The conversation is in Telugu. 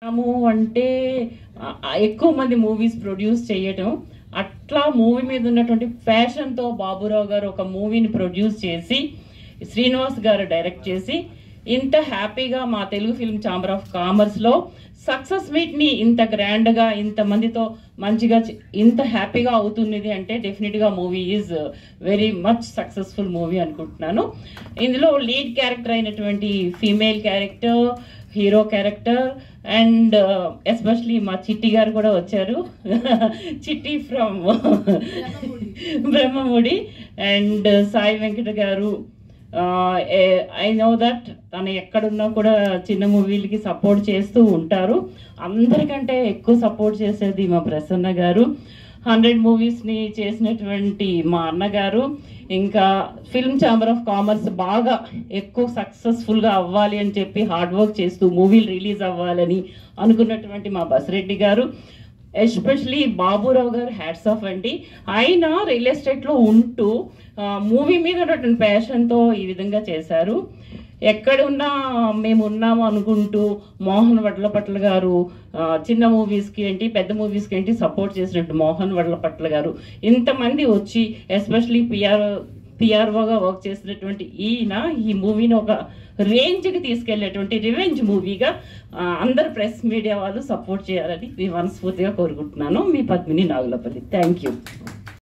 ము అంటే ఆ, ఆ, ఎక్కువ మంది మూవీస్ ప్రొడ్యూస్ చేయటం అట్లా మూవీ మీద ఉన్నటువంటి ప్యాషన్తో బాబురావు గారు ఒక మూవీని ప్రొడ్యూస్ చేసి శ్రీనివాస్ గారు డైరెక్ట్ చేసి ఇంత హ్యాపీగా మా తెలుగు ఫిల్మ్ ఛాంబర్ ఆఫ్ కామర్స్లో సక్సెస్ మీట్ని ఇంత గ్రాండ్గా ఇంత మందితో మంచిగా చే- ఇంత హ్యాపీగా అవుతున్నది అంటే డెఫినెట్గా movie is very much successful movie అనుకుంటున్నాను ఇందులో లీడ్ క్యారెక్టర్ అయినటువంటి female character hero character and especially మా చిట్టి గారు కూడా వచ్చారు Chitti from Brahmamudi and Sai Venkata garu I know that తను ఎక్కడున్నా కూడా చిన్న మూవీలకి సపోర్ట్ చేస్తూ ఉంటారు అందరికంటే ఎక్కువ సపోర్ట్ చేసేది మా ప్రసన్న గారు హండ్రెడ్ మూవీస్ని చేసినటువంటి మా అన్నగారు ఇంకా ఫిల్మ్ ఛాంబర్ ఆఫ్ కామర్స్ బాగా ఎక్కువ సక్సెస్ఫుల్గా అవ్వాలి అని చెప్పి హార్డ్ వర్క్ చేస్తూ మూవీలు రిలీజ్ అవ్వాలని అనుకున్నటువంటి మా బసిరెడ్డి గారు ఎస్పెషలీ బాబురావు గారు హ్యాట్స్ ఆఫ్ అండి ఆయన రియల్ ఎస్టేట్లో ఉంటూ మూవీ మీద ఉన్నటువంటి ప్యాషన్తో ఈ విధంగా చేశారు ఎక్కడున్నా మేము ఉన్నాము అనుకుంటూ మోహన్ వడ్లపట్ల గారు ఆ, చిన్న మూవీస్కి ఏంటి పెద్ద మూవీస్కి ఏంటి సపోర్ట్ చేసినట్టు మోహన్ వడ్లపట్ల గారు ఇంతమంది వచ్చి ఎస్పెషలీ పిఆర్ పిఆర్ఓగా వర్క్ చేసినటువంటి ఈయన ఈ మూవీని ఒక రేంజ్కి తీసుకెళ్లేటువంటి రివెంజ్ మూవీగా ఆ, అందరు ప్రెస్ మీడియా వాళ్ళు సపోర్ట్ చేయాలని మీ మనస్ఫూర్తిగా కోరుకుంటున్నాను మీ పద్మిని నాగులపల్లి థ్యాంక్ యూ